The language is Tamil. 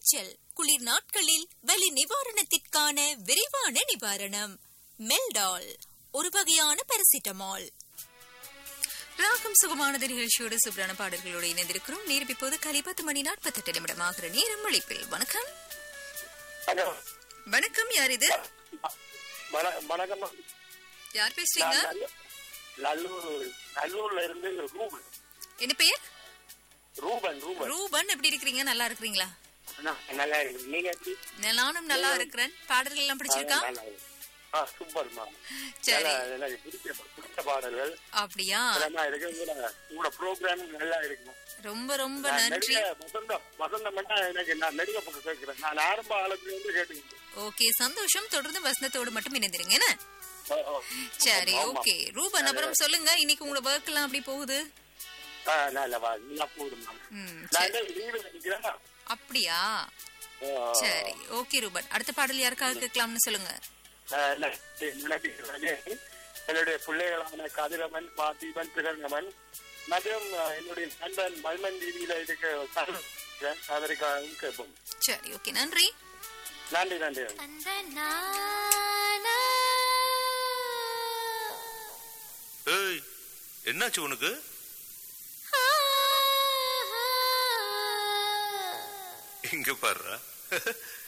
காய்ச்சல் குளிர் நாட்களில் வலி நிவாரணத்திற்கான விரைவான நிவாரணம் மெல்டால் ஒரு வகையான பாராசிட்டமால் ராகம் சுகமானது நிகழ்ச்சியோடு சுப்ரான பாடல்களோடு இணைந்திருக்கிறோம் நேரம் இப்போது கலை பத்து மணி நாற்பத்தெட்டு நிமிடம் ஆகிற நேரம் அழைப்பில் வணக்கம் ஹலோ வணக்கம் யார் இது வண- வணக்கம் யார் பேசுறீங்க நான் நல்ல- நல்லூர் நல்லூர்ல இருந்து ரூபன் என்ன பெயர் ரூபன் ரூபன் ரூபன் எப்படி இருக்கிறீங்க நல்லா இருக்கிறீங்களா நான் நல்லா இருக்கு நீங்க எப்படி நானும் நல்லா இருக்கிறேன் பாடல்கள் எல்லாம் பிடிச்சிருக்கா நல்லா இருக்கு. ஆ சூப்பர் மேம் சரி எனக்கு பிடிச்ச பிடிச்ச பாடல்கள் அப்படியா நல்லா இருக்கு உங்களோட உங்களோட ப்ரோக்ராம் நல்லா இருக்கும் ரொம்ப ரொம்ப நான் நன்றி நிறைய வசந்தம் வசந்தம் மட்டும் எனக்கு நான் நிறைய பக்கம் கேட்கிறேன் நான் ஆரம்ப ஆளுக்கு வந்து கேட்டுக்கிட்டு ஓகே சந்தோஷம் தொடர்ந்து வசந்தத்தோடு மட்டும் இணைந்திருங்க என்ன ஓ, ஓ. சரி ஆமா. ஓகே ரூபன் அப்புறம் சொல்லுங்க இன்னைக்கு உங்களோட ஒர்க் எல்லாம் அப்படி போகுது ஆ, நல்ல வா நல்லா போதும் மேம் ம், நான் என்ன லீவு நினைக்கிறேன் அப்படியா சரி ஓகே ரூபன் அடுத்த பாடல் யாருக்காக கேட்கலாம்னு சொல்லுங்க என்னுடைய பிள்ளைகளான கதிரவன் பார்த்திபன் திகழ்ந்தவன் மற்றும் அஹ், என்னுடைய நண்பன் மல்மன் வீதியில இருக்க அதற்காகவும் கேட்போம் சரி ஓகே நன்றி நன்றி நன்றி அந்த நானா ஏய் என்னாச்சு உனக்கு ஆ, ஆ. இங்க பாருடா